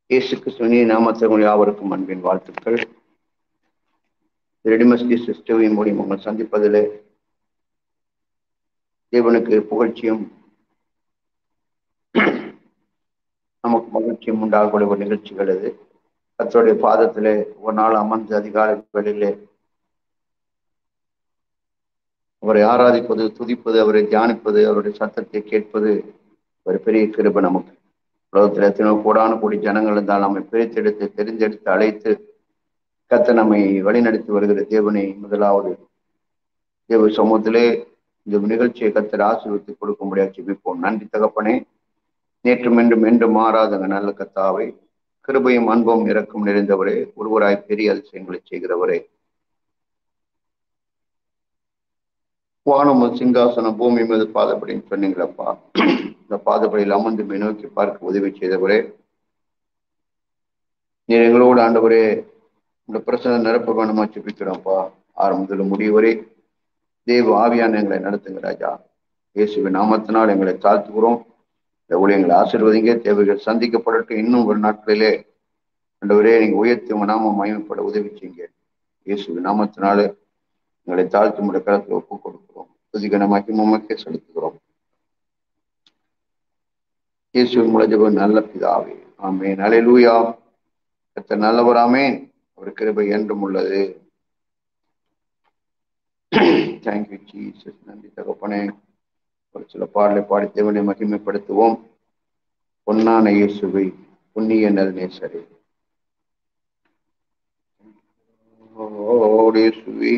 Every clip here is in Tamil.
இயேசு கிறிஸ்துவின் நாமத்தை யாவருக்கும் அன்பின் வாழ்த்துக்கள் ரெடிமஸ்டி சிஸ்டவின் மூலியம் உங்களை சந்திப்பதில் தேவனுக்கு புகழ்ச்சியும் நமக்கு மகிழ்ச்சியும் உண்டாகக்கூடிய ஒரு நிகழ்ச்சிகள் அது கத்தருடைய பாதத்திலே ஒரு நாள் அமர்ந்து அதிகாலை வேளையிலே அவரை ஆராதிப்பது துதிப்பது அவரை தியானிப்பது அவருடைய சத்தத்தை கேட்பது ஒரு பெரிய கிருபை நமக்கு உலகத்தில் எத்தனையோ கூடான கூடி ஜனங்கள் இருந்தால் நம்மை பிரித்தெடுத்து தெரிந்தெடுத்து அழைத்து கத்த நம்மை வழிநடத்தி வருகிற தேவனை முதலாவது தேவ சமூகத்திலே இந்த நிகழ்ச்சியை கத்தர் ஆசீர்வித்து கொடுக்க முடியாது ஜெபிப்போம் நன்றி தகப்பனே நேற்று மீண்டும் மீண்டும் மாறாதங்க நல்ல கத்தாவை கிருபையும் அன்பும் இறக்கும் நிறைந்தவரே ஒருவராய் பெரிய அதிசயங்களை செய்கிறவரே வானமும் சிங்காசனம் பூமி மீது பாதப்படின்னு சொன்னீங்களப்பா இந்த பாதப்படியில் அமர்ந்து நோக்கி பார்க்க உதவி செய்தவரே நீர் எங்களோடு ஆண்டவரே இந்த பிரச்சனை நிரப்ப வேணுமா செப்பிக்கிறோம்ப்பா ஆரம்பத்தில் முடிவரை தேவ ஆவியான எங்களை நடத்துங்க ராஜா இயேசுவின் நாமத்தினால் எங்களை தாழ்த்துகிறோம் இந்த ஊழியங்களை ஆசிர்வதிங்க தேவைகள் சந்திக்கப்படட்டும் இன்னும் ஒரு நாட்களிலே ஆண்டவரே நீங்க உயர்த்தி உங்க நாமம் மயமப்பட உதவி செய்யுங்க இயேசுவின் நாமத்தினாலே எங்களை தாழ்த்தி முறை கருத்தில் ஒப்பு கொடுக்கிறோம் புதிகனமாக்கி மமக்கே செலுத்துகிறோம் இயேசுவின் முழஜப நல்ல பிதாவே ஆமே நலையிலூயா கத்த நல்லவராமே அவர் கிருபை என்றும் உள்ளது தேங்க்யூ ஜீசஸ் நன்றி தகப்பனே ஒரு சில பாடலை பாடி தேவனை மகிமைப்படுத்துவோம் பொன்னான இயேசுவை புண்ணிய நல் நேசரே இயேசுவே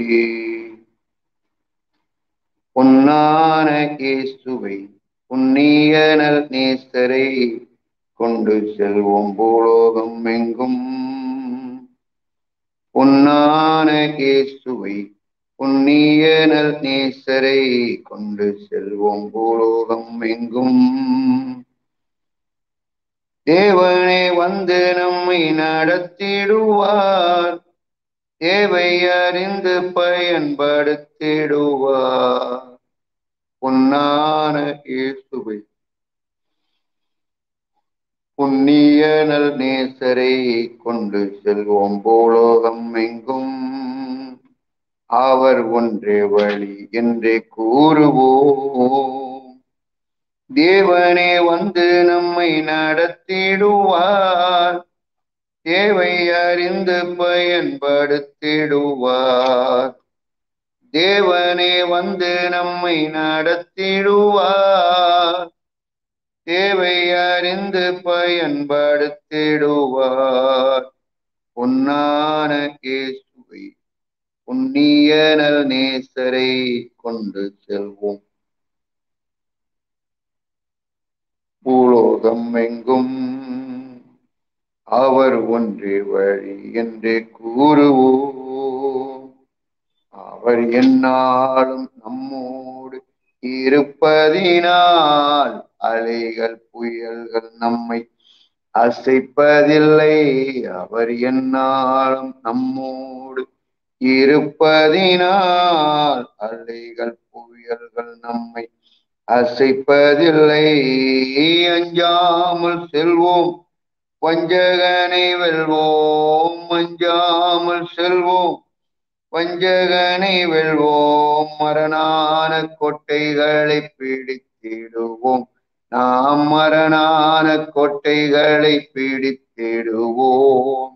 பொன்னான இயேசுவை புண்ணிய நல் நேசரை கொண்டு செல்வோம் பூலோகம் எங்கும் பொன்னான இயேசுவை புண்ணிய நல் நேசரை கொண்டு செல்வோம் பூலோகம் எங்கும் தேவனே வந்து நம்மை நடத்திடுவார் தேவை அறிந்து பயன்படுத்திடுவார் பொன்னான இயேசுவை புண்ணிய நல் நேசரை கொண்டு செல்வோம் பூலோகம் எங்கும் அவர் ஒன்றே வழி என்றே கூறுவோம் தேவனே வந்து நம்மை நடத்திடுவார் தேவை அறிந்து பயன்படுத்திடுவார் தேவனே வந்து நம்மை நடத்திடுவார் தேவை அறிந்து பயன்படுத்திடுவார் பொன்னான இயேசுவை புண்ணிய நல் நேசரை கொண்டு செல்வோம் பூலோகம் எங்கும் அவர் ஒன்றே வழி என்றே கூறுவோம் அவர் என்னாலும் நம்மோடு இருப்பதினால் அலைகள் புயல்கள் நம்மை அசைப்பதில்லை அவர் என்னாலும் நம்மோடு இருப்பதினால் அலைகள் புயல்கள் நம்மை அசைப்பதில்லை அஞ்சாமல் செல்வோம் வஞ்சகனை வெல்வோம் அஞ்சாமல் செல்வோம் வஞ்சகனை வெல்வோம் மரணான கோட்டைகளை பிடித்திடுவோம் நாம் மரணான கோட்டைகளை பிடித்திடுவோம்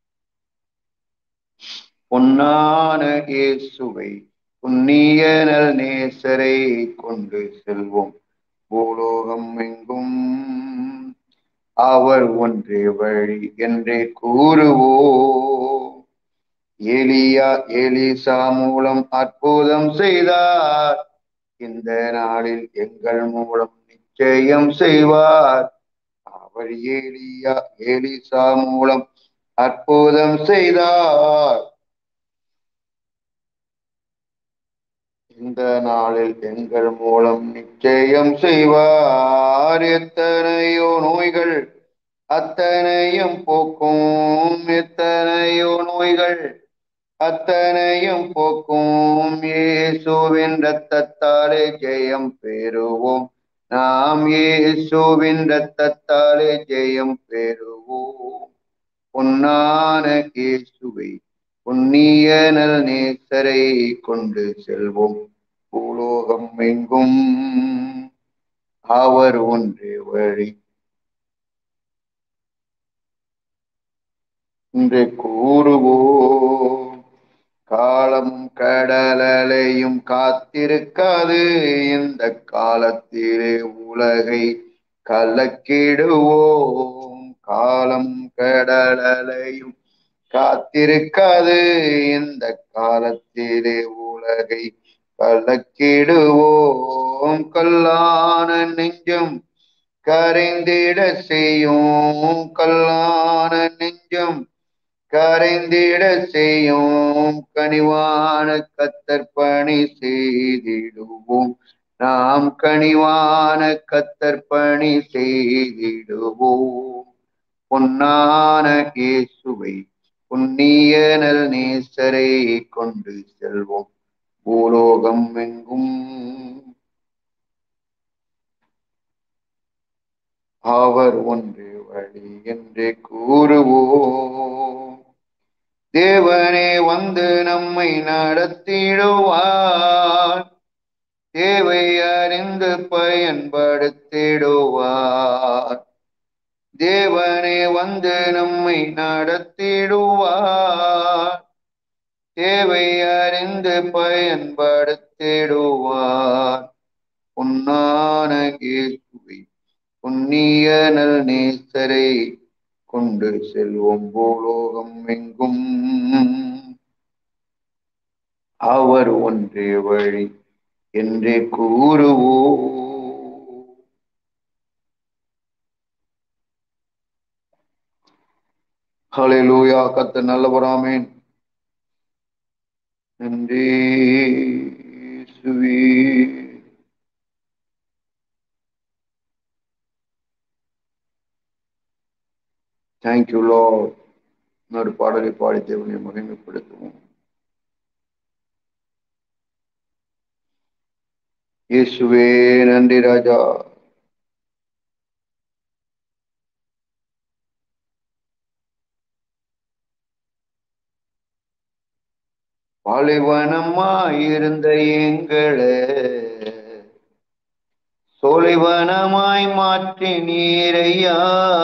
பொன்னான இயேசுவை புண்ணிய நல் நேசரை கொண்டு செல்வோம் பூலோகம் எங்கும் அவர் ஒன்றே வழி என்றே கூறுவோம் எலியா எலிசா மூலம் அற்புதம் செய்தார் இந்த நாளில் எங்கள் மூலம் நிச்சயம் செய்வார் அவர் ஏலியா எலிசா மூலம் அற்புதம் செய்தார் இந்த நாளில் எங்கள் மூலம் நிச்சயம் செய்வார் எத்தனையோ நோய்கள் அத்தனையும் போக்கும் எத்தனையோ நோய்கள் அத்தனையும் போக்கும் இயேசுவின் ரத்தத்தாலே ஜெயம் பெறுவோம் நாம் இயேசுவின் ரத்தத்தாலே ஜெயம் பெறுவோம் பொன்னான கேசுவை புண்ணியனல் நேசரை கொண்டு செல்வோம் பூலோகம் எங்கும் அவர் ஒன்றே வழி என்று கூறுவோம் காலமும் கடலையும் காத்திருக்காது இந்த காலத்திலே உலகை கலக்கிடுவோம் காலம் கடலையும் காத்திருக்காது இந்த காலத்திலே உலகை கலக்கிடுவோம் கல்லான நெஞ்சம் கரைந்திட செய்யும் கல்லான நெஞ்சம் கரைந்திட செய்யும் கனிவான கத்தற்பணி செய்திடுவோம் நாம் கனிவான கத்தற்பணி செய்திடுவோம் பொன்னான இயேசுவை புண்ணியனல் நேசரை கொண்டு செல்வோம் பூலோகம் எங்கும் அவர் ஒன்று வழி என்று கூறுவோம் தேவனே வந்து நம்மை நடத்திடுவார் தேவை அறிந்து பயன்படுத்திடுவார் தேவனே வந்து நம்மை நடத்திடுவார் தேவை அறிந்து பயன்படுத்திடுவார் பொன்னான இயேசுவை புண்ணியனல் நேசரை கொண்டு செல்வோம் பூலோகம் எங்கும் அவர் ஒன்றே வழி என்றே கூறுவோம் ஹalleluya கத்த நல்லவராமேன் நன்றி சுவி தேங்க்யூ லோ இன்னொரு பாடலை பாடி தேவனை மகிமைப்படுத்துவோம் இயேசுவே நன்றி ராஜா பாலைவனமாயிருந்த எங்களை சோலைவனமாய் மாற்றி நீரையா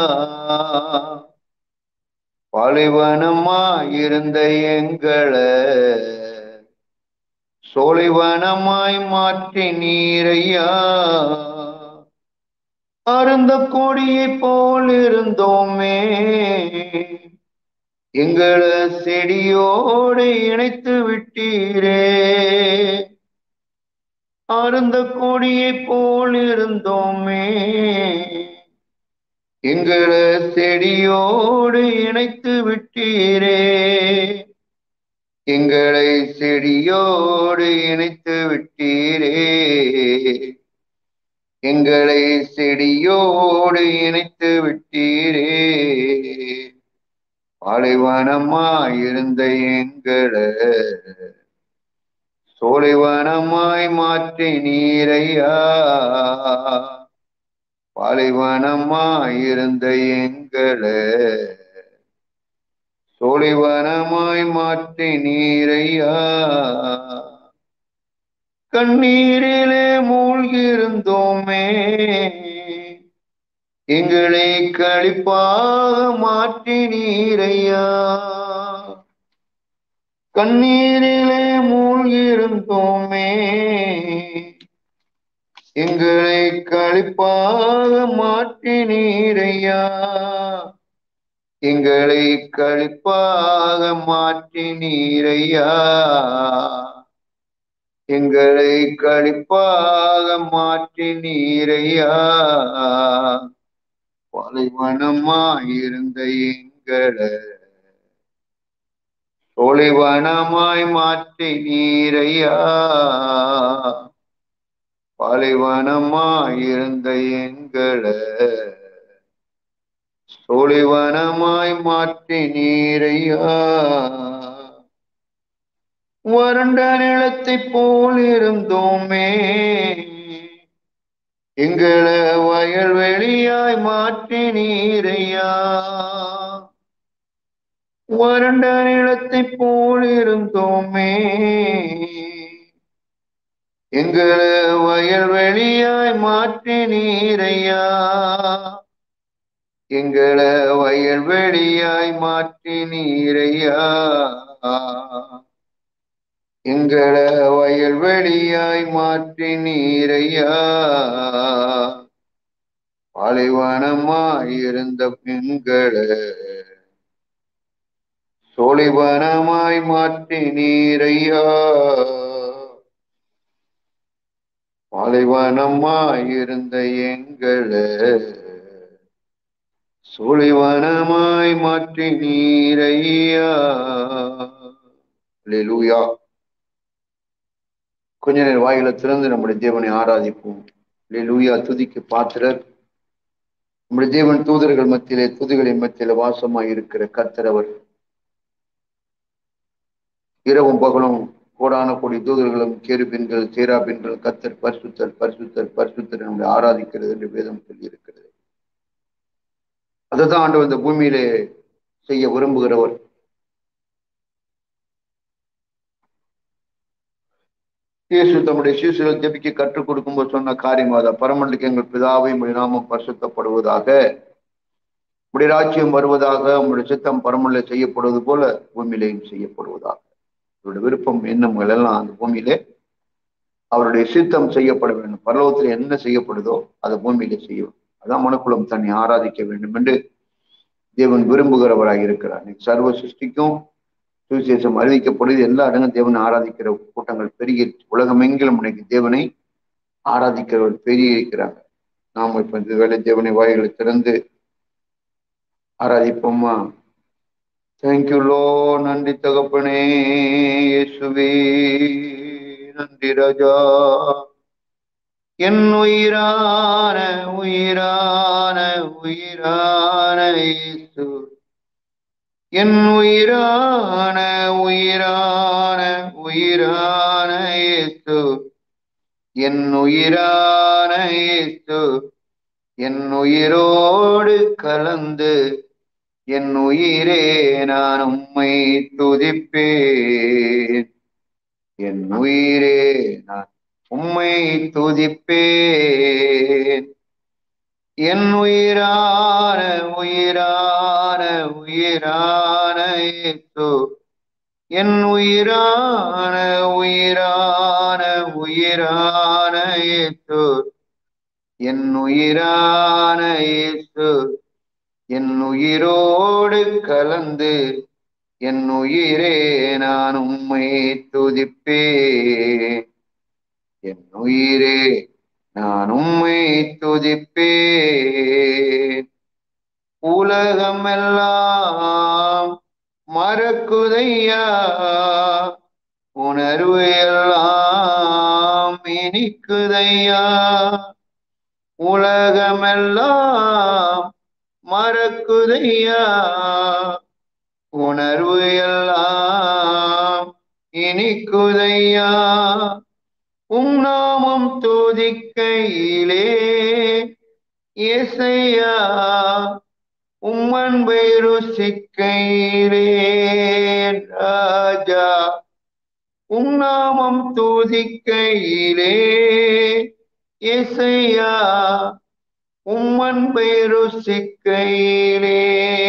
பாலைவனமாயிருந்த எங்களை சோலைவனமாய் மாற்றி நீரையா அருந்த கொடியை போல் இருந்தோமே எங்களை செடியோடு இணைத்து விட்டீரே அருந்த கொடியை போல் இருந்தோமே எங்களை செடியோடு இணைத்து விட்டீரே எங்களை செடியோடு இணைத்து விட்டீரே எங்களை செடியோடு இணைத்து விட்டீரே பாலைவனமாய் இருந்த எங்களை சோலைவனமாய் மாற்றி நீரையா பாலைவனமாய் இருந்த எங்களை சோலைவனமாய் மாற்றி நீரையா கண்ணீரிலே மூழ்கியிருந்தோமே எங்களை கழிப்பாக மாற்றி நீரையா கண்ணீரிலே மூழ்கியிருந்தோமே எங்களை கழிப்பாக மாற்றி நீரையா எங்களை கழிப்பாக மாற்றி நீரையா எங்களை கழிப்பாக மாற்றி நீரையா பாலைவனமாயிருந்த எங்களை சோலைவனமாய் மாற்றி நீரையா பாலைவனமாயிருந்த எங்களை சோலைவனமாய் மாற்றி நீரையா வறண்ட நிலத்தை போல் இருந்தோமே எங்களை வயல்வெளியாய் மாற்றி நீரையா வறண்ட நிலத்தை போல் இருந்தோமே எங்களை வயல்வெளியாய் மாற்றி நீரையா எங்களை வயல்வெளியாய் மாற்றி நீரையா எங்களை வயல்வெளியாய் மாற்றி நீரையா பாலைவனமாய் இருந்த பெண்களை சோழிவனமாய் மாற்றி நீரையா பாலைவனமாய் இருந்த எங்களை சோழிவனமாய் மாற்றி நீரையா லூயா கொஞ்ச நேரம் வாயில திறந்து நம்முடைய தேவனை ஆராதிப்போம் லூயா துதிக்கு பாத்திரர் நம்முடைய தேவன் தூதர்கள் மத்தியிலே துதிகளின் மத்தியில வாசமாய் இருக்கிற கத்தரவர் இரவும் பகலும் கோடான கோடி தூதர்களும் கேருபின்கள் சேராபின்கள் கத்தர் பரிசுத்தர் பரிசுத்தர் பரிசுத்தர் நம்மளை ஆராதிக்கிறது என்று வேதம் சொல்லி இருக்கிறது அதுதான் ஆண்டு இந்த பூமியிலே செய்ய விரும்புகிறவர் இயேசு தம்முடைய சீசுகள் ஜெபிக்க கற்றுக் கொடுக்கும்போது சொன்ன காரியம் அத பரமண்டுக்கு எங்கள் பிதாவை நாமம் பரிசுத்தப்படுவதாக உடைய ராஜ்யம் வருவதாக உங்களுடைய சித்தம் பரமல்ல செய்யப்படுவது போல பூமியிலையும் செய்யப்படுவதாக அவருடைய விருப்பம் எண்ணங்கள் எல்லாம் அந்த பூமியிலே அவருடைய சித்தம் செய்யப்பட வேண்டும் பரலோகத்தில் என்ன செய்யப்படுதோ அதை பூமியிலே செய்யும் அதான் மனுக்குளம் தன்னை ஆராதிக்க வேண்டும் என்று தேவன் விரும்புகிறவராக இருக்கிறார் சர்வ சிருஷ்டிக்கும் சுவிசேஷம் அறிவிக்கப்படுது எல்லா இடங்களும் தேவனை ஆராதிக்கிற கூட்டங்கள் பெருகி உலகமெங்கிலும் இன்னைக்கு தேவனை ஆராதிக்கிறவர் பெருகி இருக்கிறாங்க நாம் இப்ப இந்த வேலை தேவனை வாய்களை திறந்து ஆராதிப்போமா தேங்க்யூ லோ நன்றி தகப்பனே இயேசுவே நன்றி ராஜா என் உயிரான உயிரான உயிரான இயேசு என் உயிரான உயிரான உயிரான இயேசு என் உயிரான இயேசு என் உயிரோடு கலந்து என் உயிரே நான் உம்மை துதிப்பேன் என் உயிரே நான் உம்மை துதிப்பேன் என் உயிரான உயிரான உயிரான இயேசு என் உயிரான உயிரான உயிரான இயேசு என் உயிரான இயேசு என் உயிரோடு கலந்து என் உயிரே நான் உம்மை துதிப்பேன் என் உயிரே நான் உம்மை துதிப்பேன் உலகமெல்லாம் மறக்குதையா உணர்வு எல்லாம் இனிக்குதையா உலகமெல்லாம் மறக்குதையா உணர்வு எல்லாம் இனிக்குதையா உம் நாமம் துதிக்கையிலே இசையா உம் அன்பை ருசிக்கையிலே ராஜா உம் நாமம் துதிக்கையிலே இசையா உம் அன்பை ருசிக்கையிலே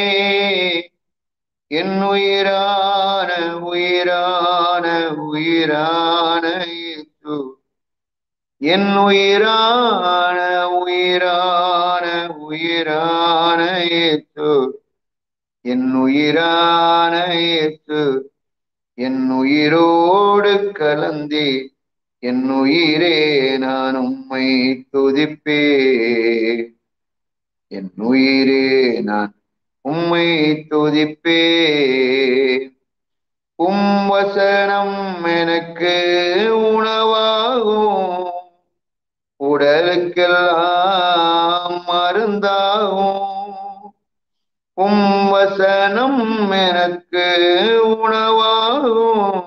என் உயிரான உயிரான உயிரான இயேசு என் உயிரான உயிரான உயிரான இயேசு என் உயிரான இயேசு என் உயிரோடு கலந்தி என் உயிரே நான் உம்மை துதிப்பேன் என் உயிரே நான் உம்மை துதிப்பேன் உம் வசனம் எனக்கு உணவாகும் உடலுக்கெல்லாம் மருந்தாகும் உம் வசனம் எனக்கு உணவாகும்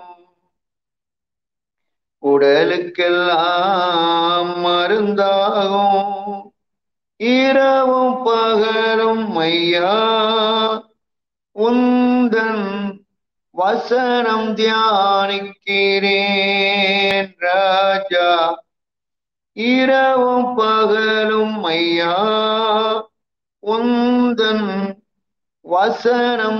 உடலுக்கெல்லாம் மருந்தாகும் இரவும் பகலும் ஐயா உந்தன் வசனம் தியானிக்கிறேன் ராஜா இரவும் பகலும் ஐயா உந்தன் வசனம்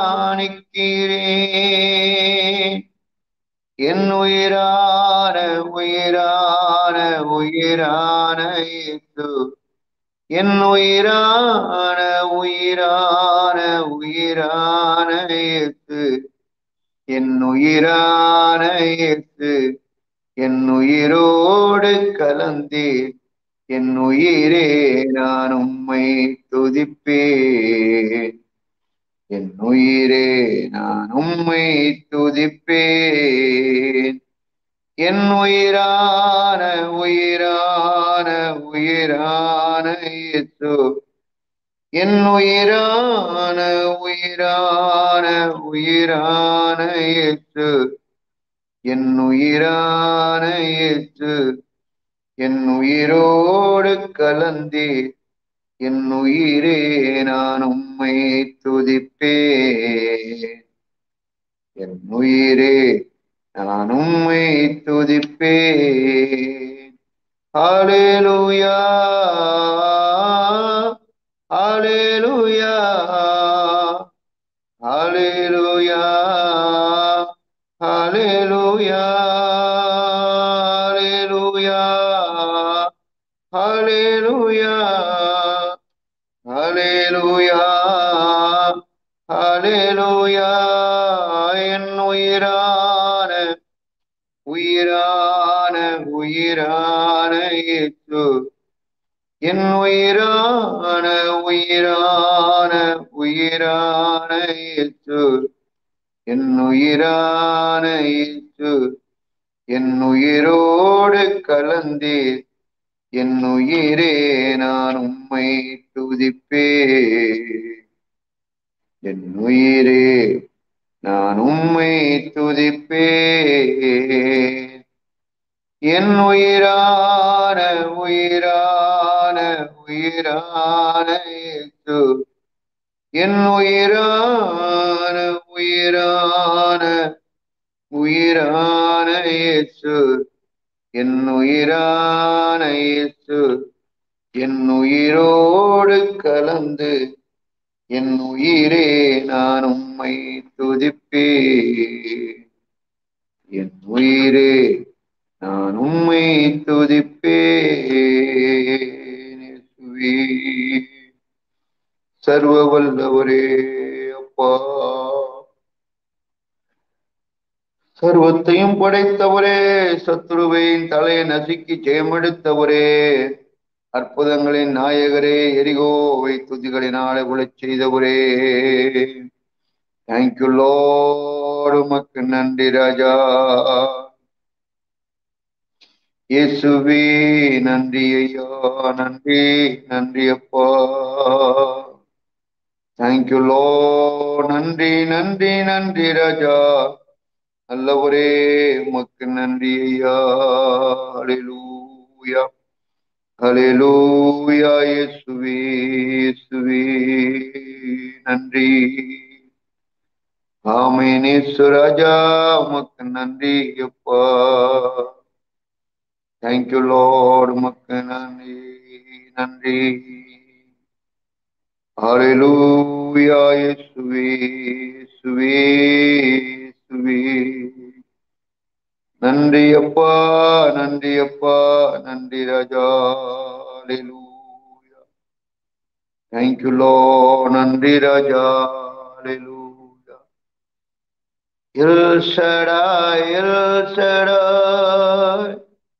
தியானிக்கிறேன் என் உயிரான உயிரான உயிரான இயேசு என் உயிரான உயிரான உயிரான இயேசு என் உயிரான இயேசு என் உயிரோடு கலந்தீர் என் உயிரே நான் உம்மை துதிப்பேன் என் உயிரே நான் உம்மை துதிப்பேன் என் உயிரான உயிரான உயிரான இயேசு என் உயிரான உயிரான உயிரான இயேசு என் உயிரான இயேசு என் உயிரோடு கலந்தீர் என் உயிரே நான் உம்மை துதிப்பேன் என் உயிரே நான் உம்மை துதிப்பேன் ஹalleluya ஹalleluya ஹalleluya ஹalleluya ஹalleluya ஹalleluya ஹalleluya என் உயிரான உயிரான உயிரான இயேசு என் உயிரான உயிரான உயிரான இயேசு என் உயிரான இயேசு என் உயிரோடு கலந்தீர் என் உயிரே நான் உம்மை துதிப்பேன் என் உயிரே நான் உம்மை துதிப்பேன் என் உயிரான உயிரான உயிரான இயேசு என் உயிரான உயிரான உயிரான இயேசு என் உயிரான இயேசு என் உயிரோடு கலந்து என் உயிரே நான் உம்மை துதிப்பேன் என் உயிரே நான் உம்மை துதிப்பேன் இயேசுவே. சர்வ வல்லவரே அப்பா சர்வத்தையும் படைத்தவரே சத்ருவின் தலையை நசுக்கி ஜெயமெடுத்தவரே அற்புதங்களின் நாயகரே எரிகோவை துதிகளினாலே உழச் செய்தவரே தேங்க்யூ லோடு உமக்கு நன்றி ராஜா இயேசுவே நன்றி ஐயா நன்றி நன்றி அப்பா தேங்க்யூ லோ நன்றி நன்றி நன்றி ராஜா நல்லவரே உமக்கு நன்றி ஐயா ஹalleluya ஹalleluya இயேசுவே இயேசுவே நன்றி ஆமென் இயேசு ராஜா உமக்கு நன்றி அப்பா தேங்க்யூ லார்ட் உமக்கு நன்றி நன்றி ஹalleluya இயேசுவே இயேசுவே இயேசுவே நன்றி அப்பா நன்றி அப்பா நன்றி ராஜா ஹalleluya தேங்க்யூ லார்ட் நன்றி ராஜா ஹalleluya எல் ஷடாய் எல் ஷடாய்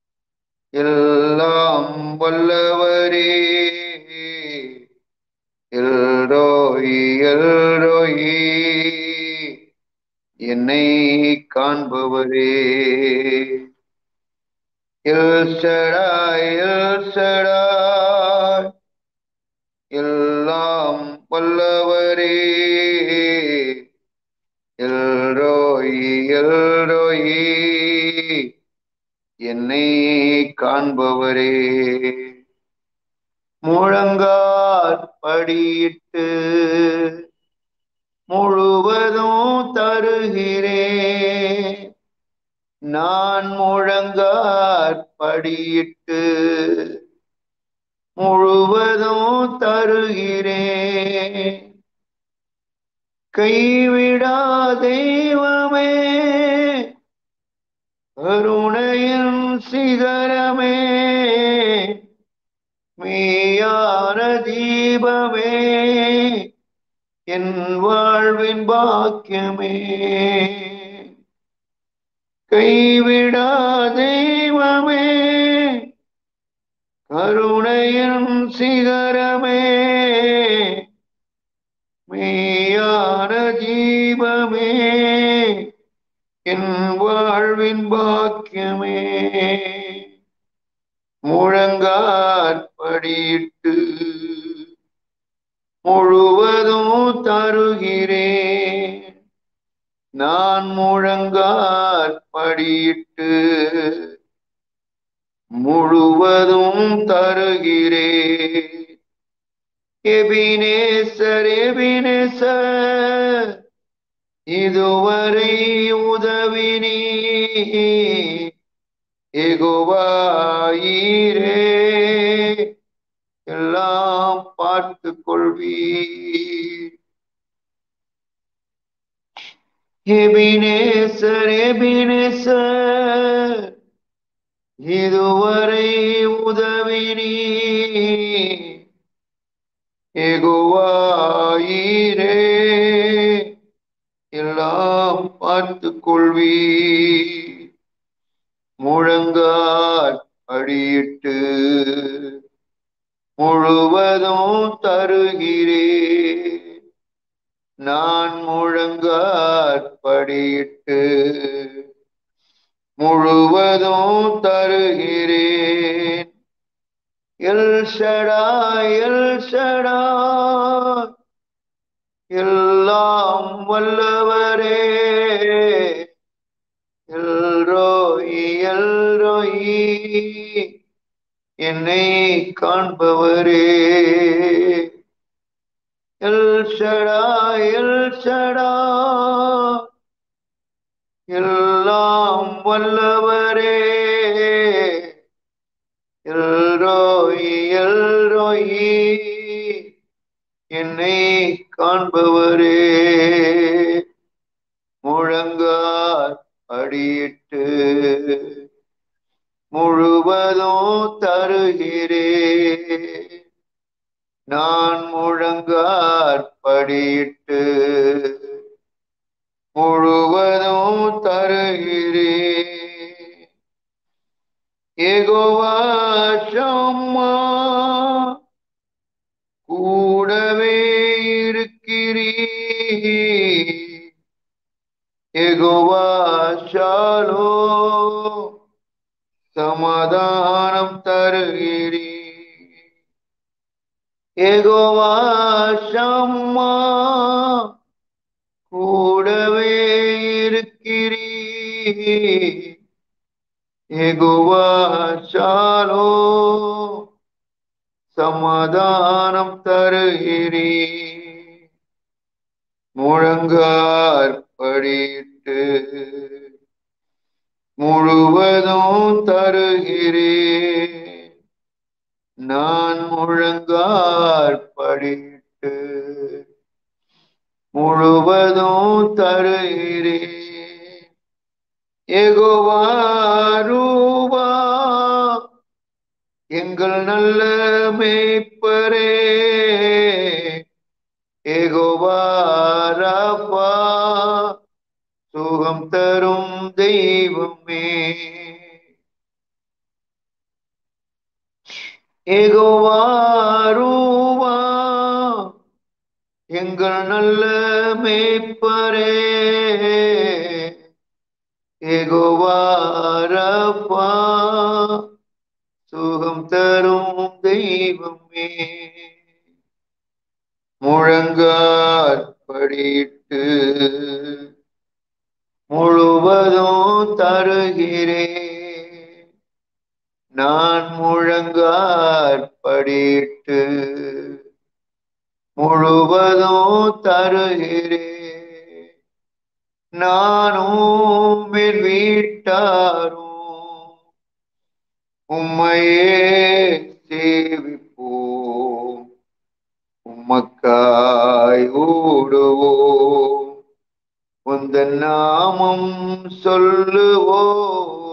எல்லாம் வல்லவரே எல்ரோயி எல்ரோயி என்னை காண்பவரே எல் ஷடாய் எல் ஷடாய் எல்லாம் வல்லவரே எல்ரோயி எல்ரோயி என்னை காண்பவரே முழங்கால் படியிட்டு முழுவதும் தருகிறேன் நான் முழங்காற்படியிட்டு முழுவதும் தருகிறேன் கைவிடா தெய்வமே கருணையின் சிகரமே மெய்யான தீபமே என் வாழ்வின் பாக்கியமே கைவிடா தெய்வமே கருணையின் சிகரமே மெய்யான தீபமே என் வாழ்வின் பாக்கியமே முழங்காற்படியிட்டு முழுவதும் தருகிறேன் நான் முழங்காற்படியிட்டு முழுவதும் தருகிறேன் எபினேசர் எபினேசர் இதுவரை உதவினி எகுவாயிரே எல்லாம் பார்த்து கொள்வீர் எபினேசர் எபினேசர் இதுவரை உதவினி எகுவாயிரே எல்லாம் பார்த்து கொள்வீ முழங்கால் அடியிட்டு முழுவதும் தருகிறேன் நான் முழங்கால் படியிட்டு முழுவதும் தருகிறேன் எல் ஷடா எல் ஷடா எல்லாம் வல்லவரே எல்ரோயி எல்ரோயி என்னை காண்பவரே எல் ஷடா எல் ஷடா எல்லாம் வல்லவரே எல்ரோயி எல்ரோயி என்னை காண்பவரே முழங்கால் அடியிட்டு முழுவதும் தருகிறேன் நான் முழங்கால் படியிட்டு முழுவதும் தருகிறேன் ஏகோவா ஷம்மா கூடவே இருக்கிறீ எகோவா ஷாலோ சமாதானம் தருகிறீ எகோவா ஷம்மா கூடவே இருக்கிறீ எகோவா ஷாலோ சமாதானம் தருகிறீ முழங்கார் படியிட்டு முழுவதும் தருகிறேன் நான் முழங்கார் படியிட்டு முழுவதும் தருகிறேன் எகோவா ரூபா எங்கள் நல்ல மேய்ப்பரே ஏகோவாரப்பா சுகம் தரும் தெய்வமே ஏகோவாரூவா எங்கள் நல்ல மேய்ப்பரே ஏகோவாரப்பா சுகம் தரும் தெய்வமே முழங்கால் படியிட்டு முழுவதும் தருகிறேன் நான் முழங்கால் படியிட்டு முழுவதும் தருகிறேன் நானும் என் வீட்டாரும் உம்மையே சேவிப்போம் உமக்காய் ஓடுவோம் உந்த நாமம் சொல்லுவோம்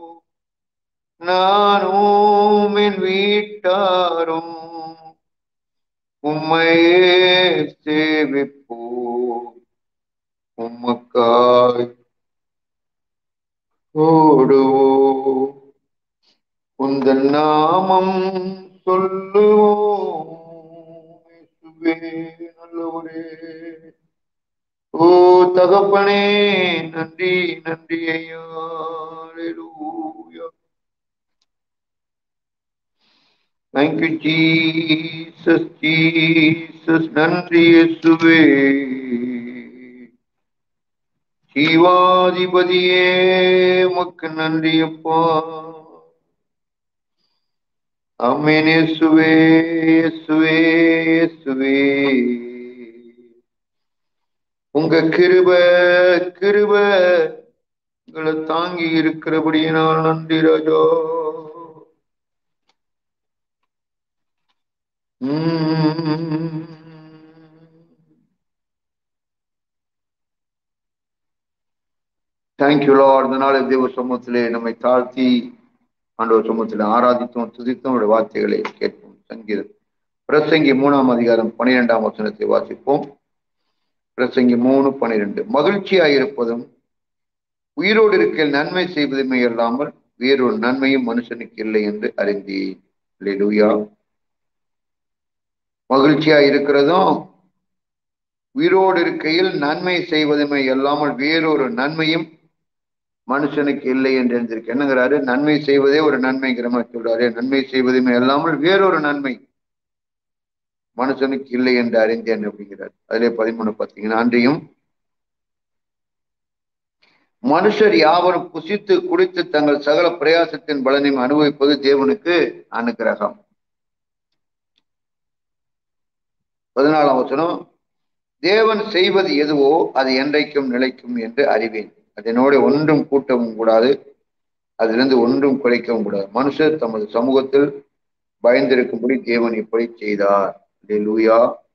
நானும் என் வீட்டாரும் உம்மையே சேவிப்போம் உமக்காய் ஓடுவோம் உந்த நாமம் சொல்லுவோம் இயேசுவே நல்லவரே ஓ தகப்பனே நன்றி நன்றி ஐயா Hallelujah. Thank you, Jesus, Jesus, நன்றி இயேசுவே ஜீவாதிபதியே உமக்கு நன்றி அப்பா அம்மேன் இயேசுவே இயேசுவே இயேசுவே உங்க கிருப கிருப உங்களை தாங்கி இருக்கிறபடியினால் நன்றி ராஜா உம் தேங்க்யூ லார்ட் இந்த நாள் தேவ சமூகத்திலே நம்மை தாழ்த்தி ஆண்டவர் சமூகத்திலே ஆராதித்தோம் துதித்தோம் அவருடைய வார்த்தைகளை கேட்போம் சங்கீதம் பிரசங்கி மூணாம் அதிகாரம் பனிரெண்டாம் வசனத்தை வாசிப்போம் பிரசங்கி மூணு பனிரெண்டு மகிழ்ச்சியாயிருப்பதும் உயிரோடு இருக்க நன்மை செய்வதுமே அல்லாமல் வேறொரு நன்மையும் மனுஷனுக்கு இல்லை என்று அறிந்தேன் அல்லேலூயா மகிழ்ச்சியா இருக்கிறதும் உயிரோடு இருக்கையில் நன்மை செய்வதுமே அல்லாமல் வேறொரு நன்மையும் மனுஷனுக்கு இல்லை என்று எழுந்திருக்கு என்னங்கிறாரு நன்மை செய்வதே ஒரு நன்மைங்கிற மாதிரி சொல்றாரு நன்மை செய்வதுமே அல்லாமல் வேறொரு நன்மை மனுஷனுக்கு இல்லை என்று அறிந்தேன் அப்படிங்கிறார் அதிலே பதிமூணு பார்த்தீங்கன்னா அன்றையும் மனுஷர் யாவரும் புசித்து குடித்து தங்கள் சகல பிரயாசத்தின் பலனையும் அனுபவிப்பது தேவனுக்கு அனுகிரகம் பதினாலாம் வசனம் தேவன் செய்வது எதுவோ அது என்றைக்கும் நிலைக்கும் என்று அறிவேன் அதனோட ஒன்றும் கூட்டவும் கூடாது அதிலிருந்து ஒன்றும் குறைக்கவும் கூடாது மனுஷர் தமது சமூகத்தில் பயந்திருக்கும்படி தேவன் இப்படி செய்தார் லூயா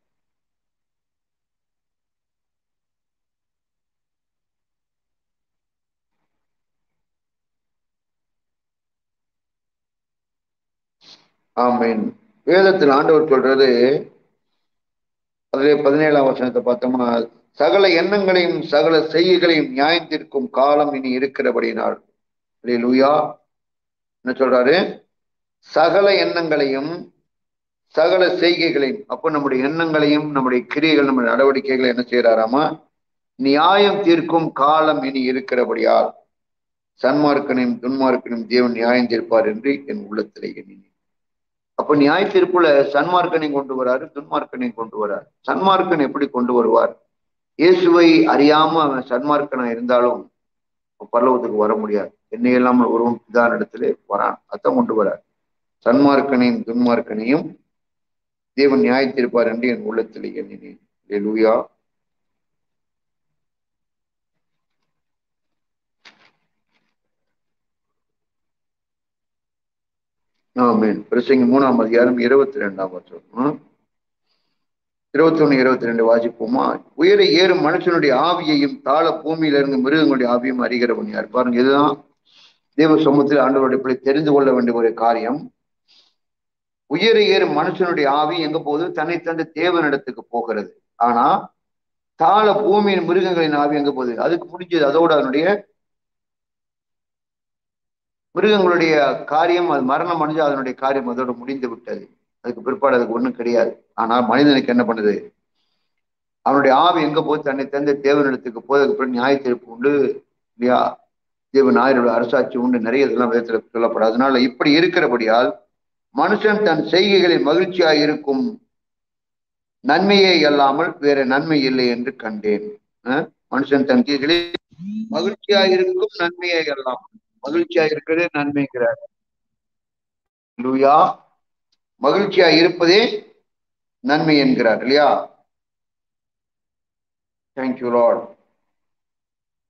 ஆமீன் வேதத்தில் ஆண்டவர் சொல்றது அதிலே பதினேழாம் வசனத்தை பார்த்தோம்னா சகல எண்ணங்களையும் சகல செய்கைகளையும் நியாயத்திற்கும் காலம் இனி இருக்கிறபடினால் லூயா என்ன சொல்றாரு சகல எண்ணங்களையும் சகல செய்கைகளையும் அப்போ நம்முடைய எண்ணங்களையும் நம்முடைய கிரியைகள் நம்முடைய நடவடிக்கைகளை என்ன செய்யறாராமா நியாயம் தீர்க்கும் காலம் இனி இருக்கிறபடியால் சன்மார்க்கனையும் துன்மார்க்கனையும் தேவன் நியாயம் தீர்ப்பார் என்று என் உள்ளத்திலே எண்ணினேன் அப்ப நியாய தீர்ப்புல சன்மார்க்கனை கொண்டு வராரு துன்மார்க்கனை கொண்டு வரார் சன்மார்க்கன் எப்படி கொண்டு வருவார் இயேசுவை அறியாம அவன் சன்மார்க்கனா இருந்தாலும் பரலோகத்துக்கு வர முடியாது என்னை இல்லாமல் ஒருவன் பிதான் இடத்துல வரான் அதான் கொண்டு வரார் சன்மார்க்கனையும் துன்மார்க்கனையும் தேவன் நியாயத்திருப்பார் என்று என் உள்ளத்தில் எண்ணினேன் லூயா ஆமீன் பிரசங்கி மூணாம் அதிகாரம் இருபத்தி ரெண்டாம் வருஷம் இருபத்தி ஒண்ணு இருபத்தி ரெண்டு வாசிப்போமா உயர ஏறும் மனுஷனுடைய ஆவியையும் தாழ பூமியில இருந்து மிருகங்களுடைய ஆவியும் அறிகிறவன் யார் பாருங்க இதுதான் தேவ சமூகத்தில் ஆண்டவருடைய பிள்ளை தெரிந்து கொள்ள வேண்டிய ஒரு காரியம் உயர ஏறும் மனுஷனுடைய ஆவி எங்க போகுது தன்னை தந்து தேவனிடத்துக்கு போகிறது ஆனா தாழ பூமியின் மிருகங்களின் ஆவி எங்க போகுது அதுக்கு முடிஞ்சது அதோட அதனுடைய மிருகங்களுடைய காரியம் அது மரணம் அடைஞ்சு அதனுடைய காரியம் அதோட முடிந்து விட்டது அதுக்கு பிற்பாடு அதுக்கு ஒண்ணும் கிடையாது ஆனா மனிதனுக்கு என்ன பண்ணுது அவனுடைய ஆவி எங்க போய் தன்னை தந்த தேவனிடத்துக்கு போய் அதுக்கு பிறகு நியாய தீர்ப்பு உண்டு இல்லையா தேவன் ஆயரோட அரசாட்சி உண்டு நிறைய இதெல்லாம் விதத்துல சொல்லப்படும் அதனால இப்படி இருக்கிறபடியால் மனுஷன் தன் செய்கைகளில் மகிழ்ச்சியாய் இருக்கும் நன்மையே அல்லாமல் வேற நன்மை இல்லை என்று கண்டேன் மனுஷன் தன் செய்கைகளில் மகிழ்ச்சியாய் இருக்கும் நன்மையே அல்லாமல் மகிழ்ச்சியா இருக்கிறது நன்மைங்கிறார் லூயா மகிழ்ச்சியா இருப்பதே நன்மை என்கிறார் இல்லையா தேங்க்யூ லார்ட்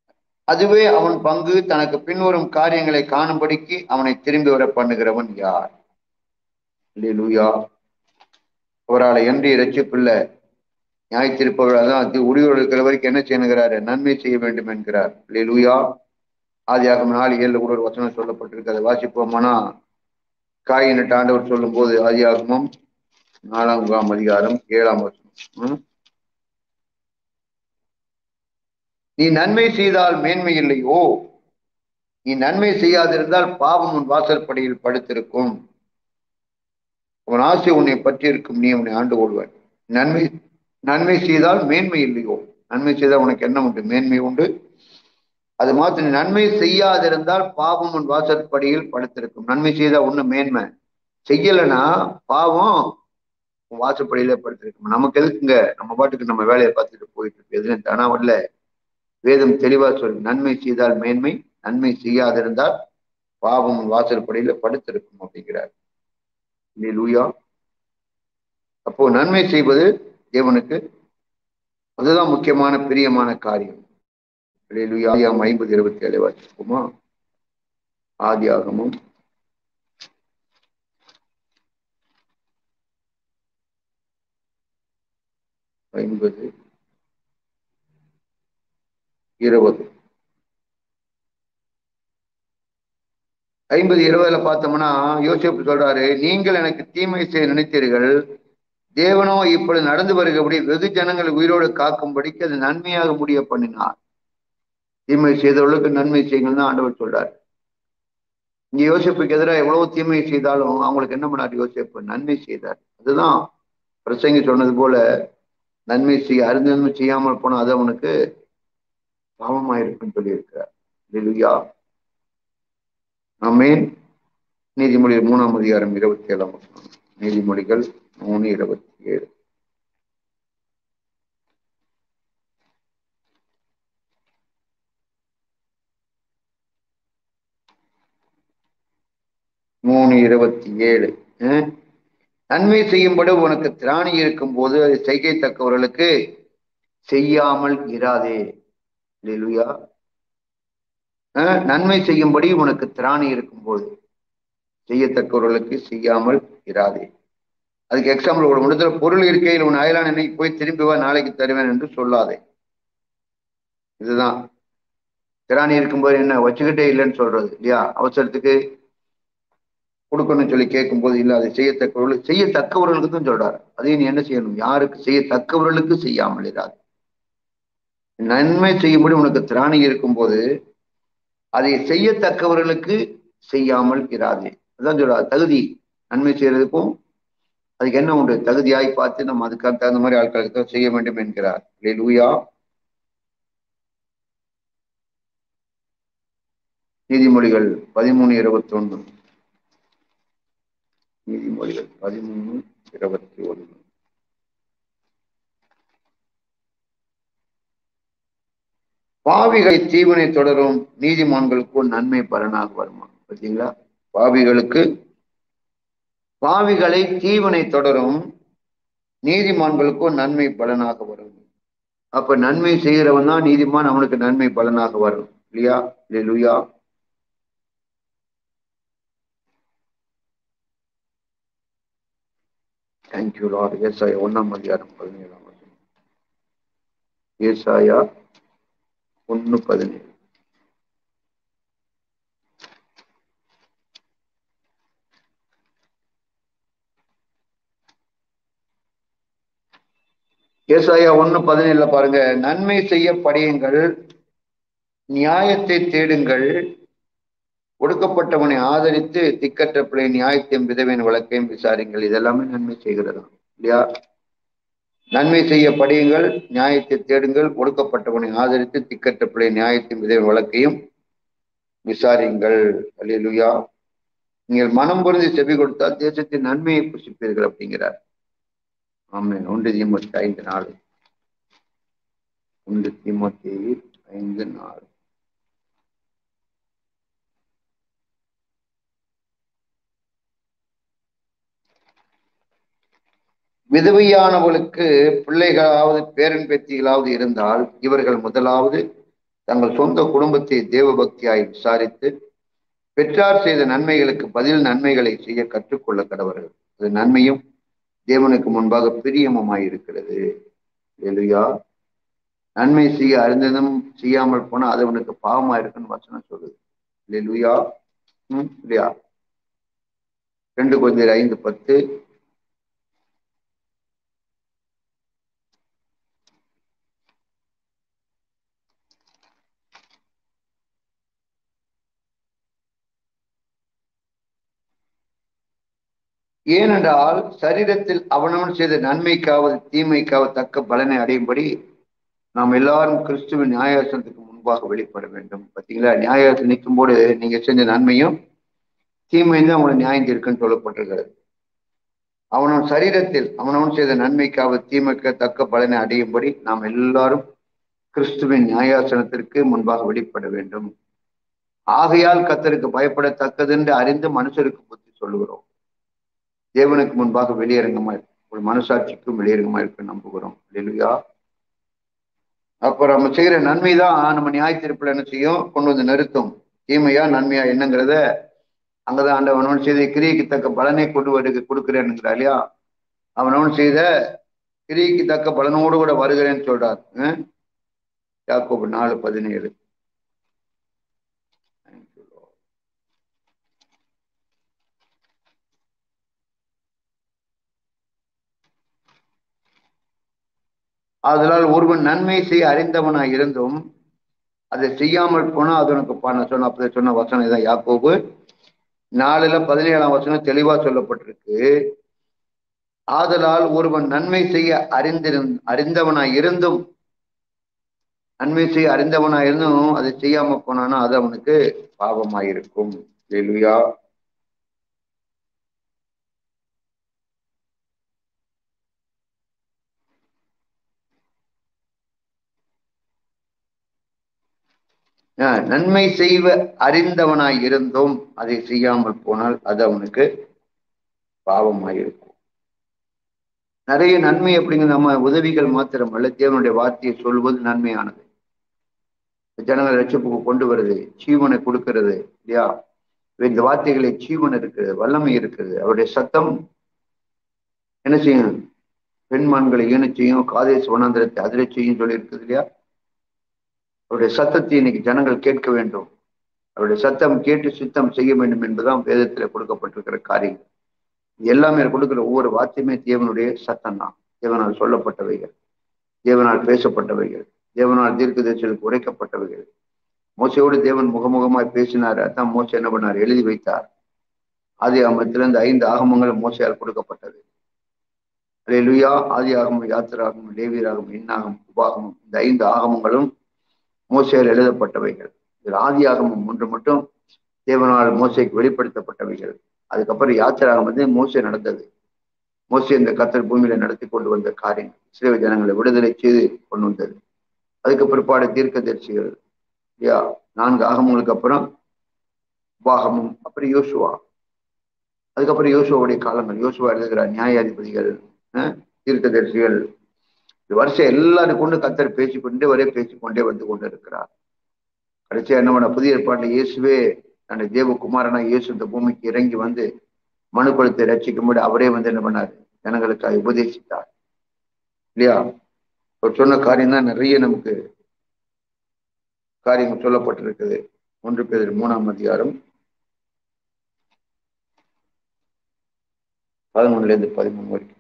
அதுவே அவன் பங்கு தனக்கு பின்வரும் காரியங்களை காணும்படிக்கு அவனை திரும்பி வர பண்ணுகிறவன் யார் லூயா அவரால் என்று ரட்சிப்பில்ல நியாயத்திருப்பவர்கள் தான் அது உரியோடு இருக்கிற வரைக்கும் என்ன செய்யணுங்கிறாரு நன்மை செய்ய வேண்டும் என்கிறார் லூயா ஆதியாகம் நாலு ஏழுல கூட ஒரு வசனம் சொல்லப்பட்டிருக்கு அதை வாசிப்போமானா காயினிட்ட ஆண்டவர் சொல்லும் போது ஆதியாகமும் நாலாம் அதிகாரம் ஏழாம் வசனம் நீ நன்மை செய்தால் மேன்மை இல்லையோ நீ நன்மை செய்யாதிருந்தால் பாவம் உன் வாசற்படியில் படுத்திருக்கும் உன் ஆசை உன்னை பற்றி இருக்கும் நீ உன்னை ஆண்டு கொள்வாய் நன்மை நன்மை செய்தால் மேன்மை இல்லையோ நன்மை செய்தால் உனக்கு என்ன உண்டு மேன்மை உண்டு அது மாத்திரம் நன்மை செய்யாதிருந்தால் பாவம் உன் வாசற்படியில் படுத்திருக்கும் நன்மை செய்தால் ஒண்ணு மேன்மை செய்யலைன்னா பாவம் உன் வாசப்படியில படுத்திருக்கும் நமக்கு எதுக்குங்க நம்ம பாட்டுக்கு நம்ம வேலையை பார்த்துட்டு போயிட்டு இருக்கு எதுவும் தானா வரல வேதம் தெளிவா சொல்லு நன்மை செய்தால் மேன்மை நன்மை செய்யாதிருந்தால் பாவம் வாசற்படியில படுத்திருக்கும் அப்படிங்கிறார் லூயா அப்போ நன்மை செய்வது தேவனுக்கு அதுதான் முக்கியமான பிரியமான காரியம் ஆதியாகம் ஐம்பது இருபத்தி ஏழு வாசிப்போமா ஆதியாகமும் ஐம்பது இருபது ஐம்பது இருபதுல பார்த்தோம்னா யோசிப்பு சொல்றாரு நீங்கள் எனக்கு தீமை செய்ய நினைத்தீர்கள் தேவனோ இப்படி நடந்து வருகிறபடி வெகு ஜனங்கள் உயிரோடு காக்கும்படிக்கு அது நன்மையாக முடிய பண்ணினார் தீமை செய்தவர்களுக்கு நன்மை செய்யுங்கள் தான் ஆண்டவர் சொல்றாரு இங்க யோசிப்புக்கு எதிராக எவ்வளவு தீமை செய்தாலும் அவங்களுக்கு என்ன பண்ணார் யோசிப்பு நன்மை செய்தார் அதுதான் பிரசங்கி சொன்னது போல நன்மை செய்ய அருந்தன்மை செய்யாமல் போனா அது அவனுக்கு பாவமாயிருக்குன்னு சொல்லியிருக்கிறார் இல்லையா ஆமேன் நீதிமொழி மூணாம் அதிகாரம் இருபத்தி ஏழாம் நீதிமொழிகள் மூணு இருபத்தி ஏழு மூணு இருபத்தி ஏழு நன்மை செய்யும்படி உனக்கு திராணி இருக்கும் போது அதை செய்யத்தக்கவர்களுக்கு செய்யாமல் இராதே லுயா நன்மை செய்யும்படி உனக்கு திராணி இருக்கும்போது செய்யத்தக்கவர்களுக்கு செய்யாமல் இராதே அதுக்கு எக்ஸாம்பிள் ஒரு முடித்துல பொருள் இருக்கையில் உன் அயலான் என்னைக்கு போய் திரும்பி வா நாளைக்கு தருவேன் என்று சொல்லாதே இதுதான் திராணி இருக்கும்போது என்ன வச்சுக்கிட்டே இல்லைன்னு சொல்றது இல்லையா அவசரத்துக்கு கொடுக்கணும்னு சொல்லி கேட்கும்போது இல்லை அதை செய்யத்தக்கவர்கள் செய்யத்தக்கவர்களுக்கு தான் சொல்றாரு அதையும் நீ என்ன செய்யணும் யாருக்கு செய்யத்தக்கவர்களுக்கு செய்யாமல் இராது நன்மை செய்யும்படி உனக்கு திராணி இருக்கும்போது அதை செய்யத்தக்கவர்களுக்கு செய்யாமல் இராது அதான் சொல்றாரு தகுதி நன்மை செய்யறதுக்கும் அதுக்கு என்ன உண்டு தகுதியாய் பார்த்து நம்ம அதுக்காக தகுந்த மாதிரி ஆட்களுக்கு தான் செய்ய வேண்டும் என்கிறார் லூயா நீதிமொழிகள் பதிமூணு இருபத்தி ஒன்று நீதிமொழிகள் பதிமூணு இருபத்தி ஒன்று பாவிகளை தீவனை தொடரும் நீதிமான்களுக்கு நன்மை பலனாக வருமா பார்த்தீங்களா பாவிகளுக்கு பாவிகளை தீவனை தொடரும் நீதிமான்களுக்கும் நன்மை பலனாக வரும் அப்ப நன்மை செய்கிறவன் தான் நீதிமான் அவனுக்கு நன்மை பலனாக வரும் இல்லையா லுயா தேங்க்யூ லார்ட் ஏசாயா ஒன்னாம் அதிகாரம் பதினேழாம் வசனம் ஏசாயா ஒன்னு பதினேழு ஏசாயா ஒண்ணு பதினேழுல பாருங்க நன்மை செய்ய படியுங்கள் நியாயத்தை தேடுங்கள் ஒடுக்கப்பட்டவனை ஆதரித்து திக்கற்ற பிள்ளை நியாயத்தையும் விதவையின் வழக்கையும் விசாரிங்கள் இதெல்லாமே நன்மை செய்கிறது இல்லையா நன்மை செய்ய படியுங்கள் நியாயத்தை தேடுங்கள் ஒடுக்கப்பட்டவனை ஆதரித்து திக்கற்ற பிள்ளை நியாயத்தையும் விதவையின் வழக்கையும் விசாரிங்கள் அல்லா நீங்கள் மனம் பொருந்தி செவி கொடுத்தால் தேசத்தின் நன்மையை புசிப்பீர்கள் அப்படிங்கிறார் ஆமாம் ஒன்று தீமத்தி ஐந்து நாலு ஒன்று தீமத்தி ஐந்து நாலு விதவையானவளுக்கு பிள்ளைகளாவது பேரன் பேத்திகளாவது இருந்தால் இவர்கள் முதலாவது தங்கள் சொந்த குடும்பத்தை தேவ பக்தியாய் விசாரித்து பெற்றார் செய்த நன்மைகளுக்கு பதில் நன்மைகளை செய்ய கற்றுக்கொள்ள கடவர்கள் அது நன்மையும் தேவனுக்கு முன்பாக பிரியமுமாய் இருக்கிறது இல்லையா நன்மை செய்ய அறிந்ததும் செய்யாமல் போனா அது அவனுக்கு பாவமா இருக்குன்னு வசனம் சொல்லுது இல்லையா ம் இல்லையா ரெண்டு கொஞ்சம் ஐந்து பத்து ஏனென்றால் சரீரத்தில் அவனவன் செய்த நன்மைக்காவது தீமைக்காவது தக்க பலனை அடையும்படி நாம் எல்லாரும் கிறிஸ்துவின் நியாயாசனத்துக்கு முன்பாக வெளிப்பட வேண்டும் பார்த்தீங்களா நியாயாசனம் நிற்கும் போது நீங்க செஞ்ச நன்மையும் தீமையும் தான் அவங்களை நியாயம் இருக்குன்னு சொல்லப்பட்டிருக்கிறது அவனவன் சரீரத்தில் அவனவன் செய்த நன்மைக்காவது தீமைக்கு தக்க பலனை அடையும்படி நாம் எல்லாரும் கிறிஸ்துவின் நியாயாசனத்திற்கு முன்பாக வெளிப்பட வேண்டும் ஆகையால் கத்தருக்கு பயப்படத்தக்கது என்று அறிந்து மனுஷருக்கு புத்தி சொல்லுகிறோம் தேவனுக்கு முன்பாக வெளியரங்கமா ஒரு மனசாட்சிக்கும் வெளியரங்கமா இருக்கு நம்புகிறோம் இல்லையா அப்ப நம்ம செய்யற நன்மை தான் நம்ம நியாய தீர்ப்புல என்ன செய்யும் கொண்டு வந்து நிறுத்தும் தீமையா நன்மையா என்னங்கிறத அங்கதான் ஆண்டவனவன் செய்த கிரியைக்கு தக்க பலனை கொண்டு வருக கொடுக்கிறேன்னுங்கிறா இல்லையா அவனவன் செய்த கிரியைக்கு தக்க பலனோடு கூட வருகிறேன்னு சொல்றார் யாக்கோபு நாலு பதினேழு அதனால் ஒருவன் நன்மை செய்ய அறிந்தவனாய் இருந்தும் அதை செய்யாமல் போனா அது உனக்கு பண்ண சொன்ன அப்படி சொன்ன வசனம் இதான் யாக்கோபு நாலுல பதினேழாம் வசனம் தெளிவா சொல்லப்பட்டிருக்கு ஆதலால் ஒருவன் நன்மை செய்ய அறிந்திருந் அறிந்தவனாய் இருந்தும் நன்மை செய்ய அறிந்தவனாய் இருந்தும் அதை செய்யாம போனானா அது அவனுக்கு பாவமாயிருக்கும் இல்லையா நன்மை செய்வ அறிந்தவனாய் இருந்தும் அதை செய்யாமல் போனால் அது அவனுக்கு பாவமாயிருக்கும் நிறைய நன்மை அப்படிங்கிற நம்ம உதவிகள் மாத்திரமல்ல தேவனுடைய வார்த்தையை சொல்வது நன்மையானது ஜனங்களை ரட்சிப்புக்கு கொண்டு வருது ஜீவனை கொடுக்கிறது இல்லையா இந்த வார்த்தைகளை ஜீவன் இருக்கிறது வல்லமை இருக்கிறது அவருடைய சத்தம் என்ன செய்யும் பெண்மான்களை ஈன செய்யும் காதேஸ் வனாந்திரத்தை அதிர செய்யும் சொல்லி இருக்குது இல்லையா அவருடைய சத்தத்தை இன்னைக்கு ஜனங்கள் கேட்க வேண்டும் அவருடைய சத்தம் கேட்டு சித்தம் செய்ய வேண்டும் என்பதுதான் வேதத்தில் கொடுக்கப்பட்டிருக்கிற காரியம் எல்லாமே கொடுக்கிற ஒவ்வொரு வார்த்தையுமே தேவனுடைய சத்தம் தான் தேவனால் சொல்லப்பட்டவைகள் தேவனால் பேசப்பட்டவைகள் தேவனால் தீர்க்க தரிசனுக்கு உரைக்கப்பட்டவைகள் மோசையோடு தேவன் முகமுகமாய் பேசினார் அதான் மோசை என்ன பண்ணார் எழுதி வைத்தார் ஆதி ஆகமத்திலிருந்து ஐந்து ஆகமங்களும் மோசையால் கொடுக்கப்பட்டது லுயா ஆதி ஆகமம் யாத்திராகமம் லேவியராகும் இன்னாகம் உபாகமம் இந்த ஐந்து ஆகமங்களும் மோசையால் எழுதப்பட்டவைகள் இதில் ஆதி ஆகமம் ஒன்று மட்டும் தேவனால் மோசைக்கு வெளிப்படுத்தப்பட்டவைகள் அதுக்கப்புறம் யாத்திராகம் வந்து மோசை நடந்தது மோசை இந்த கத்தர் பூமியில நடத்தி கொண்டு வந்த காரியங்கள் சிறுவை ஜனங்களை விடுதலை செய்து கொண்டு வந்தது அதுக்கு பிற்பாடு தீர்க்க தரிசிகள் இல்லையா நான்கு ஆகமங்களுக்கு அப்புறம் உபாகமும் அப்புறம் யோசுவா அதுக்கப்புறம் யோசுவாவுடைய காலங்கள் யோசுவா எழுதுகிற நியாயாதிபதிகள் தீர்க்க தரிசிகள் வருஷம் எல்லாரும் கொண்டு கத்தர் பேசிக்கொண்டே ஒரே பேசிக்கொண்டே வந்து கொண்டு இருக்கிறார் கடைசியா என்ன பண்ண புதிய ஏற்பாட்டில் இயேசுவே தன்னுடைய தேவகுமாரனா இயேசு இந்த பூமிக்கு இறங்கி வந்து மனு குலத்தை ரட்சிக்கும்போது அவரே வந்து என்ன பண்ணாரு ஜனங்களுக்கு உபதேசித்தார் இல்லையா அவர் சொன்ன காரியம் தான் நிறைய நமக்கு காரியங்கள் சொல்லப்பட்டிருக்குது ஒன்று பேர் மூணாம் அதிகாரம் பதினொன்னுல இருந்து பதிமூணு வரைக்கும்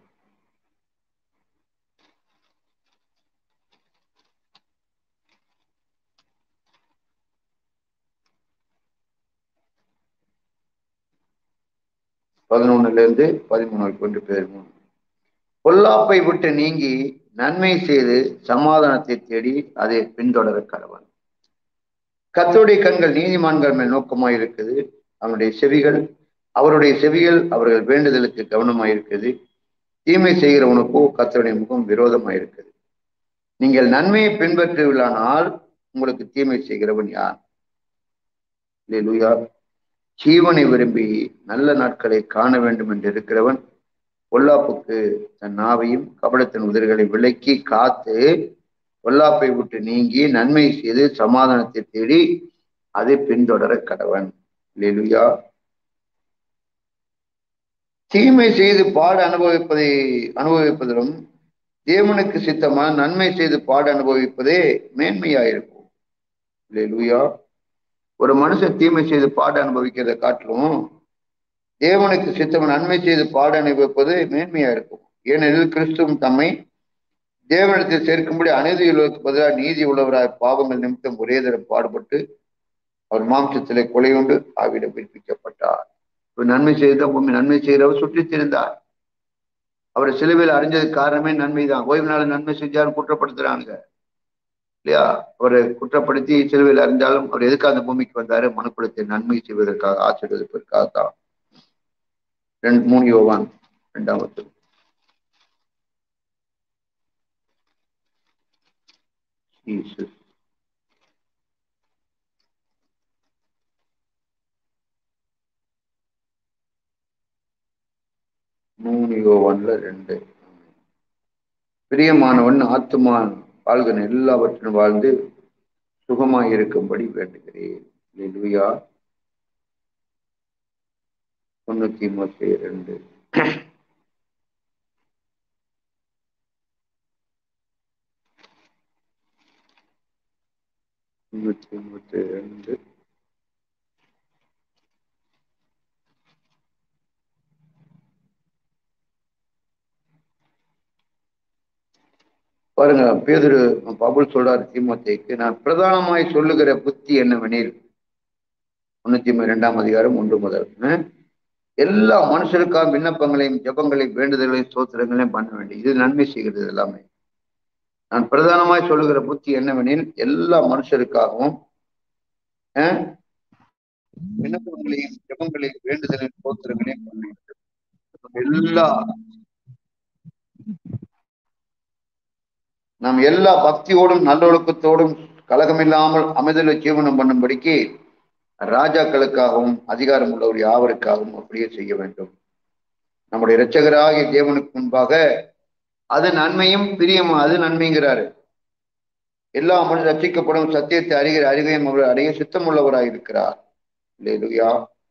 பதினொன்னுல இருந்து பதிமூணு வரைக்கும் ஒன்று பேர் மூணு பொல்லாப்பை விட்டு நீங்கி நன்மை செய்து சமாதானத்தை தேடி அதை பின்தொடர கடவன் கத்தோடைய கண்கள் நீதிமான்கள் மேல் நோக்கமாய் இருக்குது அவனுடைய செவிகள் அவருடைய செவிகள் அவர்கள் வேண்டுதலுக்கு கவனமாய் இருக்குது தீமை செய்கிறவனுக்கோ கத்தருடைய முகம் விரோதமாய் இருக்குது நீங்கள் நன்மையை பின்பற்றுவீர்களானால் உங்களுக்கு தீமை செய்கிறவன் யார் லூயா ஜீவனை விரும்பி நல்ல நாட்களை காண வேண்டும் என்று இருக்கிறவன் பொல்லாப்புக்கு தன் நாவையும் கபடத்தின் உதிர்களை விலக்கி காத்து பொல்லாப்பை விட்டு நீங்கி நன்மை செய்து சமாதானத்தை தேடி அதை பின்தொடர கடவன் லெலுயா தீமை செய்து பாடு அனுபவிப்பதை அனுபவிப்பதிலும் தேவனுக்கு சித்தமா நன்மை செய்து பாடு அனுபவிப்பதே மேன்மையாயிருக்கும் லெலுயா ஒரு மனுஷன் தீமை செய்து பாடு அனுபவிக்கிறத காட்டிலும் தேவனுக்கு சித்தம் நன்மை செய்து பாடு அனுபவிப்பது மேன்மையா இருக்கும் ஏனெனில் கிறிஸ்துவும் தம்மை தேவனத்தில் சேர்க்கும்படி அநீதி உள்ளவருக்கு பதிலாக நீதி உள்ளவராய் பாவங்கள் நிமித்தம் ஒரே தரம் பாடுபட்டு அவர் மாம்சத்திலே கொலை உண்டு ஆவிடம் பிறப்பிக்கப்பட்டார் இவர் நன்மை செய்த பூமி நன்மை செய்கிறவர் சுற்றித் திரிந்தார் அவர் சிலுவையில் அறிஞ்சதுக்கு காரணமே நன்மை தான் ஓய்வு நாள் நன்மை செஞ்சாலும் குற்றப்படுத்துறாங்க இல்லையா அவரை குற்றப்படுத்தி சிலுவையில் அறிஞ்சாலும் அவர் எதுக்காக அந்த பூமிக்கு வந்தாரு மனுக்குலத்தை நன்மை செய்வதற்காக ஆசீர்வதிப்பதற்காக தான் ரெண்டு மூணு யோவான் ரெண்டாவது Jesus. மூணு யோவான்ல ரெண்டு பிரியமானவன் ஆத்துமா வாழ்கிற எல்லாவற்றிலும் வாழ்ந்து சுகமாய் இருக்கும்படி வேண்டுகிறேன் லூயா தொண்ணூத்தி முப்பத்தி ரெண்டு முன்னூத்தி முப்பத்தி ரெண்டு பாருங்க பேதுரு பபுல் சொல்றாரு தீமோத்தேக்கு நான் பிரதானமாய் சொல்லுகிற புத்தி என்னவெனில் முன்னூத்தி இரண்டாம் அதிகாரம் ஒன்று முதல் அஹ், எல்லா மனுஷருக்காக விண்ணப்பங்களையும் ஜெபங்களையும் வேண்டுதல்களையும் சோத்திரங்களையும் பண்ண வேண்டிய இது நன்மை செய்கிறது எல்லாமே நான் பிரதானமாய் சொல்லுகிற புத்தி என்னவெனில் எல்லா மனுஷருக்காகவும் அஹ், விண்ணப்பங்களையும் ஜெபங்களையும் வேண்டுதலையும் சோத்திரங்களையும் பண்ண வேண்டும் எல்லா நாம் எல்லா பக்தியோடும் நல்லொழுக்கத்தோடும் கலகமில்லாமல் அமைதல ஜீவனம் பண்ணும்படிக்கு ராஜாக்களுக்காகவும் அதிகாரம் உள்ளவர் யாவருக்காகவும் அப்படியே செய்ய வேண்டும் நம்முடைய இரட்சகராகிய தேவனுக்கு முன்பாக அது நன்மையும் பிரியமும் அது நன்மைங்கிறாரு எல்லா மனித ரட்சிக்கப்படும் சத்தியத்தை அறிகிற அறிவையும் அவர் அடைய சித்தம் உள்ளவராய் இருக்கிறார் இல்லையா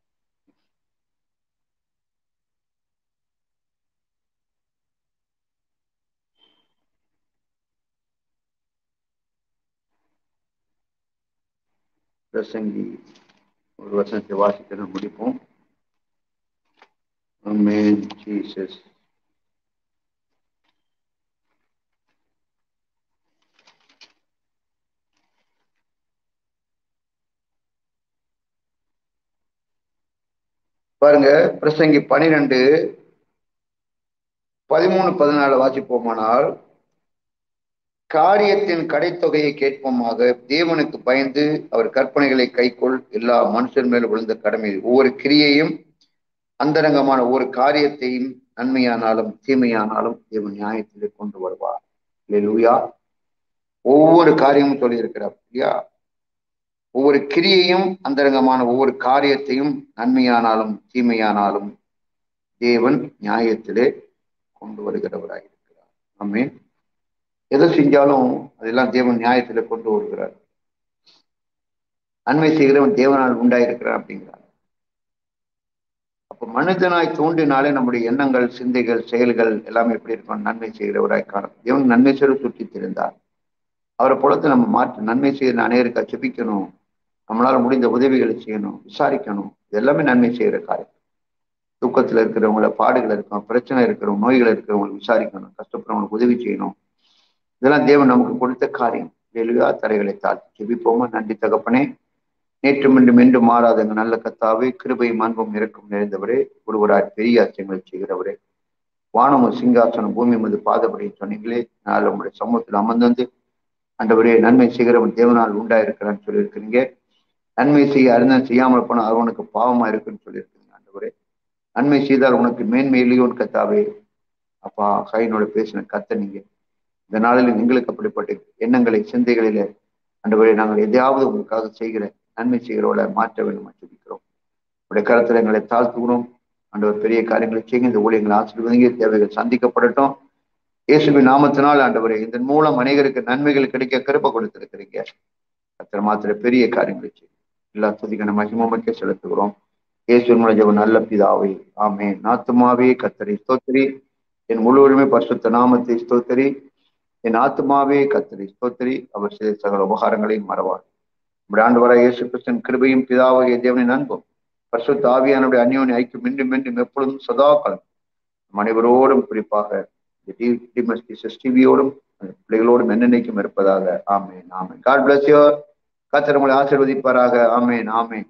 பிரசங்கி ஒரு வசனத்தை வாசித்து நம்ம முடிப்போம் Amen, Jesus. பாருங்க பிரசங்கி பனிரெண்டு பதிமூணு பதினாலு வாசிப்போமானால் காரியத்தின் கடைத்தொகையை கேட்போமாக தேவனுக்கு பயந்து அவர் கற்பனைகளை கைக்கொள் எல்லா மனுஷன் மேல் விழுந்த கடமை ஒவ்வொரு கிரியையும் அந்தரங்கமான ஒவ்வொரு காரியத்தையும் நன்மையானாலும் தீமையானாலும் தேவன் நியாயத்திலே கொண்டு வருவார் லூயா ஒவ்வொரு காரியமும் சொல்லியிருக்கிறார் இல்லையா ஒவ்வொரு கிரியையும் அந்தரங்கமான ஒவ்வொரு காரியத்தையும் நன்மையானாலும் தீமையானாலும் தேவன் நியாயத்திலே கொண்டு வருகிறவராய் இருக்கிறார் ஆமென் எதை செஞ்சாலும் அதெல்லாம் தேவன் நியாயத்துல கொண்டு வருகிறார் நன்மை செய்கிறவன் தேவனால் உண்டாயிருக்கிறான் அப்படிங்கிறார் அப்ப மனிதனாய் தோன்றினாலே நம்முடைய எண்ணங்கள் சிந்தைகள் செயல்கள் எல்லாமே எப்படி இருக்கும் நன்மை செய்கிறவராய் காணும் தேவன் நன்மை செய்ய சுற்றி தெரிந்தார் அவரை பொழுது நம்ம மாற்று நன்மை செய்கிற அநேகருக்கு செபிக்கணும் நம்மளால முடிந்த உதவிகளை செய்யணும் விசாரிக்கணும் இது எல்லாமே நன்மை செய்கிற காரியம் தூக்கத்துல இருக்கிறவங்கள பாடுகள் இருக்கும் பிரச்சனை இருக்கிறவங்க நோய்கள் இருக்கிறவங்களுக்கு விசாரிக்கணும் கஷ்டப்படுறவங்களுக்கு உதவி செய்யணும் இதெல்லாம் தேவன் நமக்கு கொடுத்த காரியம் வெளுவா தரைகளை தாழ்த்தி செபிப்போமா நன்றி தகப்பனே நேற்று மீண்டும் என்று மாறாத எங்கள் நல்ல கத்தாவே கிருபை அன்பும் இறக்கும் நிறைந்தவரே ஒருவராய் பெரிய அச்சங்களை செய்கிறவரே வானமும் சிங்காசனம் பூமி மீது பாதப்படி சொன்னீங்களே நாள் உங்களுடைய சமூகத்தில் அமர்ந்து வந்து ஆண்டவரே நன்மை செய்கிறவன் தேவனால் உண்டாயிருக்கிறான்னு சொல்லியிருக்கிறீங்க நன்மை செய்ய அறிந்தன் செய்யாமல் போனால் அவனுக்கு பாவமா இருக்குன்னு சொல்லியிருக்கிறீங்க ஆண்டவரே நன்மை செய்தால் உனக்கு மேன்மையிலேயோன்னு கத்தாவே அப்பா கைனோட பேசின கத்த நீங்க இந்த நாளில் எங்களுக்கு அப்படிப்பட்ட எண்ணங்களை சிந்தைகளில ஆண்டவரே நாங்கள் எதையாவது உங்களுக்காக செய்கிற நன்மை செய்கிறவளை மாற்ற வேண்டும் சொல்லிக்கிறோம் உடைய கருத்துல எங்களை தாழ்த்துகிறோம் ஆண்டவர் பெரிய காரியங்களை செய்யுங்க இந்த ஊழியங்களை ஆசீர்வதிங்க தேவைகள் சந்திக்கப்படட்டும் இயேசுவின் நாமத்தினால் ஆண்டவரே இதன் மூலம் அநேகருக்கு நன்மைகள் கிடைக்க கிருப்ப கொடுத்திருக்கிறீங்க கத்தர் மாத்திர பெரிய காரியங்களை செய்யும் எல்லா துதிக்கான மகிமமைக்க செலுத்துகிறோம் இயேசுவின் மூலம் ஜெபம் நல்ல பிதாவே ஆமே நாத்துமாவே கத்தரை ஸ்தோத்திரி என் முழுவதுமே பரிசுத்த நாமத்தை ஸ்தோத்திரி என் ஆத்துமாவே கத்தரை ஸ்தோத்திரி அவர் செய்த சகல உபகாரங்களையும் மறவார் நம்முடைய ஆண்டு வர இயேசு கிறிஸ்தன் கிருபையும் பிதாவாகிய தேவனின் அன்பும் பரிசுத்த ஆவியானுடைய அந்யோனி ஐக்கியம் மீண்டும் மீண்டும் எப்பொழுதும் சதா காலம் நம் அனைவரோடும் குறிப்பாக டிவியோடும் பிள்ளைகளோடும் என்னென்னைக்கும் இருப்பதாக amen amen God bless you கத்தர் உங்களை ஆசீர்வதிப்பாராக ஆமேன் ஆமேன்